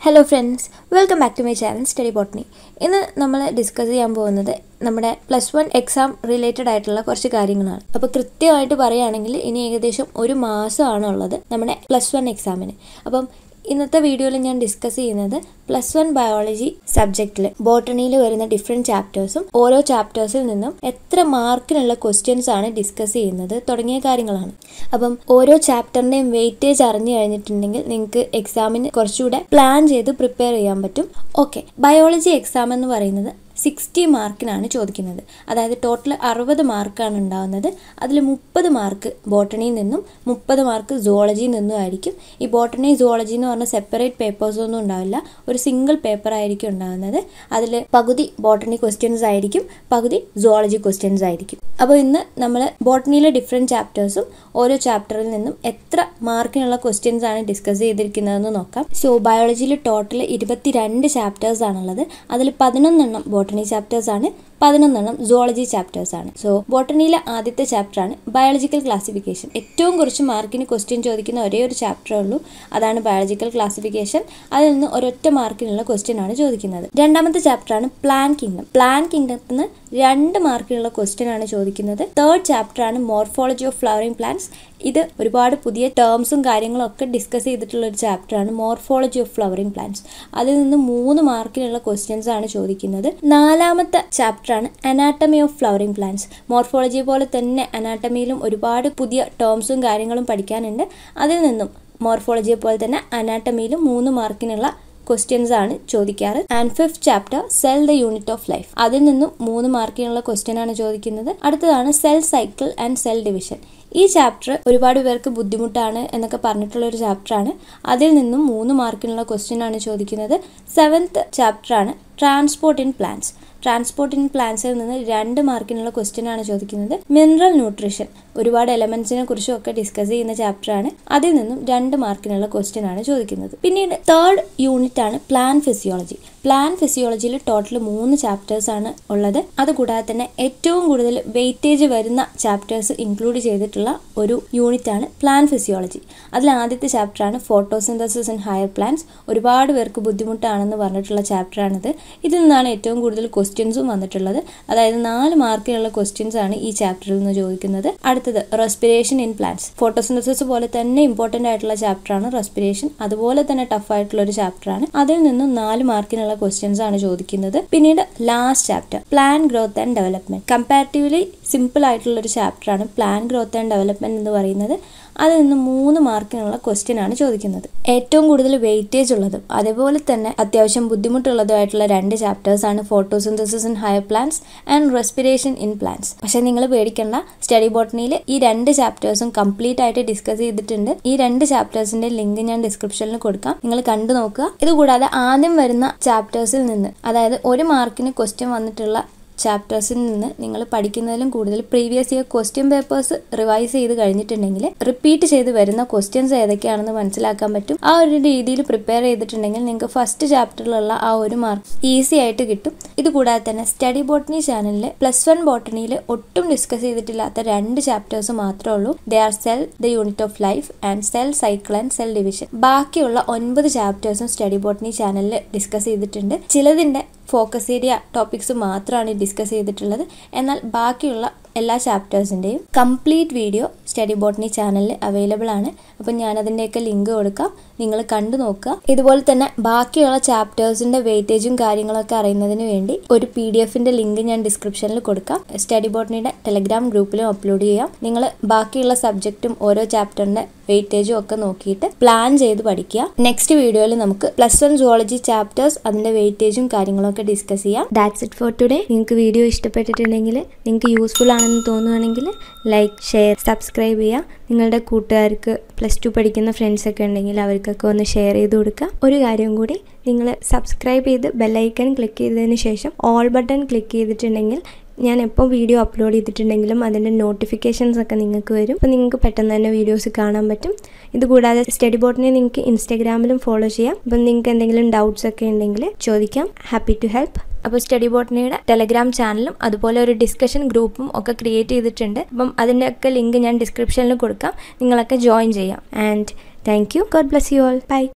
hello friends welcome back to my channel study botany ഇന്ന് നമ്മൾ discuss ചെയ്യാൻ പോകുന്നത് നമ്മുടെ പ്ലസ് വൺ എക്സാം റിലേറ്റഡ് ആയിട്ടുള്ള കുറച്ച് കാര്യങ്ങളാണ് അപ്പോൾ കൃത്യമായിട്ട് പറയുകയാണെങ്കിൽ ഇനി ഏകദേശം ഒരു മാസമാണ് ഉള്ളത് നമ്മുടെ പ്ലസ് വൺ എക്സാമിന് അപ്പം ഇന്നത്തെ വീഡിയോയിൽ ഞാൻ ഡിസ്കസ് ചെയ്യുന്നത് പ്ലസ് വൺ ബയോളജി സബ്ജക്റ്റിൽ ബോട്ടണിയിൽ വരുന്ന ഡിഫറെൻറ്റ് ചാപ്റ്റേഴ്സും ഓരോ ചാപ്റ്റേഴ്സിൽ നിന്നും എത്ര മാർക്കിനുള്ള ക്വസ്റ്റ്യൻസ് ആണ് ഡിസ്കസ് ചെയ്യുന്നത് തുടങ്ങിയ കാര്യങ്ങളാണ് അപ്പം ഓരോ ചാപ്റ്ററിൻ്റെയും വെയിറ്റേജ് അറിഞ്ഞു കഴിഞ്ഞിട്ടുണ്ടെങ്കിൽ നിങ്ങൾക്ക് എക്സാമിന് കുറച്ചുകൂടെ പ്ലാൻ ചെയ്ത് പ്രിപ്പയർ ചെയ്യാൻ പറ്റും ഓക്കെ ബയോളജി എക്സാം എന്ന് പറയുന്നത് സിക്സ്റ്റി മാർക്കിനാണ് ചോദിക്കുന്നത് അതായത് ടോട്ടൽ അറുപത് മാർക്കാണ് ഉണ്ടാകുന്നത് അതിൽ മുപ്പത് മാർക്ക് ബോട്ടണിയിൽ നിന്നും മുപ്പത് മാർക്ക് സുവോളജിയിൽ നിന്നും ആയിരിക്കും ഈ ബോട്ടണി സുവോളജി എന്ന് പറഞ്ഞ സെപ്പറേറ്റ് പേപ്പേഴ്സ് ഒന്നും ഉണ്ടാവില്ല ഒരു സിംഗിൾ പേപ്പർ ആയിരിക്കും ഉണ്ടാകുന്നത് അതിൽ പകുതി ബോട്ടണി ക്വസ്റ്റ്യൻസ് ആയിരിക്കും പകുതി സുവോളജി ക്വസ്റ്റ്യൻസ് ആയിരിക്കും അപ്പോൾ ഇന്ന് നമ്മൾ ബോട്ടണിയിലെ ഡിഫറെൻറ്റ് ചാപ്റ്റേഴ്സും ഓരോ ചാപ്റ്ററിൽ നിന്നും എത്ര മാർക്കിനുള്ള ക്വസ്റ്റ്യൻസ് ആണ് ഡിസ്കസ് ചെയ്തിരിക്കുന്നതെന്ന് നോക്കാം സോ ബയോളജിയിൽ ടോട്ടൽ ഇരുപത്തിരണ്ട് ചാപ്റ്റേഴ്സ് ആണുള്ളത് അതിൽ പതിനൊന്നെണ്ണം ബോട്ടണി ചാപ്റ്റേഴ്സ് ആണ് പതിനൊന്നെണ്ണം സുവോളജി ചാപ്റ്റേഴ്സ് ആണ് സോ ബോട്ടണിയിലെ ആദ്യത്തെ ചാപ്റ്റർ ആണ് ബയോളജിക്കൽ ക്ലാസിഫിക്കേഷൻ ഏറ്റവും കുറച്ച് മാർക്കിന് ക്വസ്റ്റ്യൻ ചോദിക്കുന്ന ഒരേ ഒരു ചാപ്റ്ററേ ഉള്ളൂ അതാണ് ബയോളജിക്കൽ ക്ലാസിഫിക്കേഷൻ അതിൽ നിന്ന് ഒരൊറ്റ മാർക്കിനുള്ള ക്വസ്റ്റ്യൻ ആണ് ചോദിക്കുന്നത് രണ്ടാമത്തെ ചാപ്റ്റർ ആണ് പ്ലാൻ കിങ്ഡം പ്ലാൻ കിങ്ഡത്തിൽ നിന്ന് രണ്ട് മാർക്കിനുള്ള ക്വസ്റ്റ്യൻ ആണ് ചോദിക്കുന്നത് തേർഡ് ചാപ്റ്റർ ആണ് മോർഫോളജി ഓഫ് ഫ്ലവറിംഗ് പ്ലാന്റ്സ് ഇത് ഒരുപാട് പുതിയ ടേംസും കാര്യങ്ങളും ഒക്കെ ഡിസ്കസ് ചെയ്തിട്ടുള്ള ഒരു ചാപ്റ്റർ ആണ് മോർഫോളജി ഓഫ് ഫ്ലവറിംഗ് പ്ലാന്റ്സ് അതിൽ നിന്ന് മൂന്ന് മാർക്കിനുള്ള ക്വസ്റ്റ്യൻസ് ആണ് ചോദിക്കുന്നത് നാലാമത്തെ ചാപ്റ്റർ ആണ് anatomy of flowering plants morphology പോലെ തന്നെ അനാട്ടമിയിലും ഒരുപാട് പുതിയ ടേംസും കാര്യങ്ങളും പഠിക്കാനുണ്ട് അതിൽ നിന്നും മോർഫോളജിയെ പോലെ തന്നെ അനാട്ടമിയിലും മൂന്ന് മാർക്കിനുള്ള ക്വസ്റ്റ്യൻസ് ആണ് ചോദിക്കാറ് and fifth chapter cell the unit of life അതിൽ നിന്നും മൂന്ന് മാർക്കിനുള്ള ക്വസ്റ്റ്യൻ ആണ് ചോദിക്കുന്നത് അടുത്തതാണ് cell cycle and cell division ഈ ചാപ്റ്റർ ഒരുപാട് പേർക്ക് ബുദ്ധിമുട്ടാണ് എന്നൊക്കെ പറഞ്ഞിട്ടുള്ള ഒരു ചാപ്റ്ററാണ് അതിൽ നിന്നും മൂന്ന് മാർക്കിനുള്ള ക്വസ്റ്റ്യൻ ആണ് ചോദിക്കുന്നത് സെവൻത്ത് ചാപ്റ്ററാണ് transport in plants transport in പ്ലാന്റ്സിൽ നിന്ന് രണ്ട് മാർക്കിനുള്ള ക്വസ്റ്റ്യൻ ആണ് ചോദിക്കുന്നത് മിനറൽ ന്യൂട്രീഷൻ ഒരുപാട് എലമെന്റ്സിനെ കുറിച്ചും ഒക്കെ ഡിസ്കസ് ചെയ്യുന്ന ചാപ്റ്റർ ആണ് അതിൽ നിന്നും രണ്ട് മാർക്കിനുള്ള ക്വസ്റ്റ്യൻ ആണ് ചോദിക്കുന്നത് പിന്നീട് തേർഡ് യൂണിറ്റ് ആണ് പ്ലാൻ ഫിസിയോളജി പ്ലാൻ ഫിസിയോളജിയിൽ ടോട്ടൽ മൂന്ന് ചാപ്റ്റേഴ്സ് ആണ് ഉള്ളത് അതുകൂടാതെ തന്നെ ഏറ്റവും കൂടുതൽ വെയിറ്റേജ് വരുന്ന ചാപ്റ്റേഴ്സ് ഇൻക്ലൂഡ് ചെയ്തിട്ടുള്ള ഒരു യൂണിറ്റ് ആണ് പ്ലാൻ ഫിസിയോളജി അതിൽ ആദ്യത്തെ ചാപ്റ്റർ ആണ് ഫോട്ടോസിന്തസിസ് ഇൻ ഹയർ പ്ലാന്റ്സ് ഒരുപാട് പേർക്ക് ബുദ്ധിമുട്ടാണെന്ന് പറഞ്ഞിട്ടുള്ള ചാപ്റ്റർ ആണിത് ഇതിൽ നിന്നാണ് ഏറ്റവും കൂടുതൽ ക്വസ്റ്റ്യൻസും വന്നിട്ടുള്ളത് അതായത് നാല് മാർക്കിനുള്ള ക്വസ്റ്റ്യൻസ് ആണ് ഈ ചാപ്റ്ററിൽ നിന്ന് ചോദിക്കുന്നത് അടുത്തത് റെസ്പിറേഷൻ ഇൻ പ്ലാന്റ്സ് ഫോട്ടോസിന്തസിസ് പോലെ തന്നെ ഇമ്പോർട്ടന്റ് ആയിട്ടുള്ള ചാപ്റ്റർ ആണ് റെസ്പിറേഷൻ അതുപോലെ തന്നെ ടഫ് ആയിട്ടുള്ള ഒരു ചാപ്റ്റർ ആണ് അതിൽ നിന്നും നാല് മാർക്കിനുള്ള ക്വസ്റ്റ്യൻസ് ആണ് ചോദിക്കുന്നത് പിന്നീട് last chapter plant growth and development comparatively simple ആയിട്ടുള്ള ഒരു ചാപ്റ്റർ ആണ് പ്ലാൻ ഗ്രോത്ത് ആൻഡ് ഡെവലപ്മെന്റ് എന്ന് പറയുന്നത് അതിൽ നിന്ന് മൂന്ന് മാർക്കിനുള്ള ക്വസ്റ്റ്യൻ ആണ് ചോദിക്കുന്നത് ഏറ്റവും കൂടുതൽ വെയിറ്റേജ് ഉള്ളതും അതേപോലെ തന്നെ അത്യാവശ്യം ബുദ്ധിമുട്ടുള്ളതുമായിട്ടുള്ള രണ്ട് ചാപ്റ്റേഴ്സ് ആണ് photosynthesis in higher plants and respiration in plants പക്ഷെ നിങ്ങൾ പേടിക്കേണ്ട സ്റ്റഡി ബോട്ടണിയിൽ ഈ രണ്ട് ചാപ്റ്റേഴ്സും കംപ്ലീറ്റ് ആയിട്ട് ഡിസ്കസ് ചെയ്തിട്ടുണ്ട് ഈ രണ്ട് ചാപ്റ്റേഴ്സിന്റെ ലിങ്ക് ഞാൻ ഡിസ്ക്രിപ്ഷനിൽ കൊടുക്കാം നിങ്ങൾ കണ്ടു നോക്കുക ഇതുകൂടാതെ ആദ്യം വരുന്ന ചാപ്റ്റേഴ്സിൽ നിന്ന് അതായത് ഒരു മാർക്കിന് ക്വസ്റ്റ്യൻ വന്നിട്ടുള്ള ചാപ്റ്റേഴ്സിൽ നിന്ന് നിങ്ങൾ പഠിക്കുന്നതിലും കൂടുതൽ previous year question papers revise ചെയ്ത് കഴിഞ്ഞിട്ടുണ്ടെങ്കിൽ റിപ്പീറ്റ് ചെയ്ത് വരുന്ന ക്വസ്റ്റ്യൻസ് ഏതൊക്കെയാണെന്ന് മനസ്സിലാക്കാൻ പറ്റും ആ ഒരു രീതിയിൽ പ്രിപ്പയർ ചെയ്തിട്ടുണ്ടെങ്കിൽ നിങ്ങൾക്ക് ഫസ്റ്റ് ചാപ്റ്ററിലുള്ള ആ ഒരു മാർക്ക് ഈസി ആയിട്ട് കിട്ടും ഇതുകൂടാതെ തന്നെ സ്റ്റഡി ബോട്ടണി ചാനലിൽ പ്ലസ് വൺ ബോട്ടണിയിൽ ഒട്ടും ഡിസ്കസ് ചെയ്തിട്ടില്ലാത്ത രണ്ട് ചാപ്റ്റേഴ്സ് മാത്രമേ ഉള്ളൂ they are cell the unit of life and cell cycle and cell division ബാക്കിയുള്ള ഒൻപത് ചാപ്റ്റേഴ്സും സ്റ്റഡി ബോട്ടണി ചാനലിൽ ഡിസ്കസ് ചെയ്തിട്ടുണ്ട് ചിലതിൻ്റെ ഫോക്കസ് ഏരിയ ടോപ്പിക്സ് മാത്രമാണ് ഡിസ്കസ് ചെയ്തിട്ടുള്ളത് എന്നാൽ ബാക്കിയുള്ള എല്ലാ ചാപ്റ്റേഴ്സിൻ്റെയും കംപ്ലീറ്റ് വീഡിയോ സ്റ്റഡി ബോട്ടണി ചാനലിൽ അവൈലബിൾ ആണ് അപ്പം ഞാനതിൻ്റെയൊക്കെ ലിങ്ക് കൊടുക്കാം നിങ്ങൾ കണ്ടു നോക്കുക ഇതുപോലെ തന്നെ ബാക്കിയുള്ള ചാപ്റ്റേഴ്സിൻ്റെ വെയിറ്റേജും കാര്യങ്ങളൊക്കെ അറിയുന്നതിന് വേണ്ടി ഒരു പി ഡി എഫിൻ്റെ ലിങ്ക് ഞാൻ ഡിസ്ക്രിപ്ഷനിൽ കൊടുക്കാം സ്റ്റഡി ബോട്ടണിയുടെ ടെലഗ്രാം ഗ്രൂപ്പിലും അപ്ലോഡ് ചെയ്യാം നിങ്ങൾ ബാക്കിയുള്ള സബ്ജക്റ്റും ഓരോ ചാപ്റ്ററിൻ്റെ വെയിറ്റേജും ഒക്കെ നോക്കിയിട്ട് പ്ലാൻ ചെയ്ത് പഠിക്കുക നെക്സ്റ്റ് വീഡിയോയിൽ നമുക്ക് പ്ലസ് വൺ സുവോളജി ചാപ്റ്റേഴ്സ് അതിൻ്റെ വെയിറ്റേജും കാര്യങ്ങളൊക്കെ ഡിസ്കസ് ചെയ്യാം ദാറ്റ്സ് ഇറ്റ് ഫോർ ടുഡേ നിങ്ങൾക്ക് വീഡിയോ ഇഷ്ടപ്പെട്ടിട്ടുണ്ടെങ്കിൽ നിങ്ങൾക്ക് യൂസ്ഫുൾ ആണെന്ന് തോന്നുകയാണെങ്കിൽ ലൈക്ക് ഷെയർ സബ്സ്ക്രൈബ് ചെയ്യുക നിങ്ങളുടെ കൂട്ടുകാർക്ക് പ്ലസ് ടു പഠിക്കുന്ന ഫ്രണ്ട്സ് ഒക്കെ ഉണ്ടെങ്കിൽ അവർക്കൊക്കെ ഒന്ന് ഷെയർ ചെയ്ത് കൊടുക്കുക ഒരു കാര്യം കൂടി നിങ്ങൾ സബ്സ്ക്രൈബ് ചെയ്ത് ബെല്ലൈക്കൺ ക്ലിക്ക് ചെയ്തതിന് ശേഷം ഓൾ ബട്ടൺ ക്ലിക്ക് ചെയ്തിട്ടുണ്ടെങ്കിൽ ഞാൻ എപ്പോൾ വീഡിയോ അപ്ലോഡ് ചെയ്തിട്ടുണ്ടെങ്കിലും അതിൻ്റെ നോട്ടിഫിക്കേഷൻസ് ഒക്കെ നിങ്ങൾക്ക് വരും അപ്പോൾ നിങ്ങൾക്ക് പെട്ടെന്ന് തന്നെ വീഡിയോസ് കാണാൻ പറ്റും ഇതുകൂടാതെ സ്റ്റഡി ബോട്ടിനെ നിങ്ങൾക്ക് ഇൻസ്റ്റാഗ്രാമിലും ഫോളോ ചെയ്യാം അപ്പം നിങ്ങൾക്ക് എന്തെങ്കിലും ഡൗട്ട്സ് ഒക്കെ ഉണ്ടെങ്കിൽ ചോദിക്കാം ഹാപ്പി ടു ഹെൽപ്പ് അപ്പോൾ സ്റ്റഡി ബോട്ടണിയുടെ ടെലഗ്രാം ചാനലും അതുപോലെ ഒരു ഡിസ്കഷൻ ഗ്രൂപ്പും ഒക്കെ ക്രിയേറ്റ് ചെയ്തിട്ടുണ്ട് അപ്പം അതിൻ്റെ ഒക്കെ ലിങ്ക് ഞാൻ ഡിസ്ക്രിപ്ഷനിൽ കൊടുക്കാം നിങ്ങളൊക്കെ ജോയിൻ ചെയ്യാം and thank you God bless you all by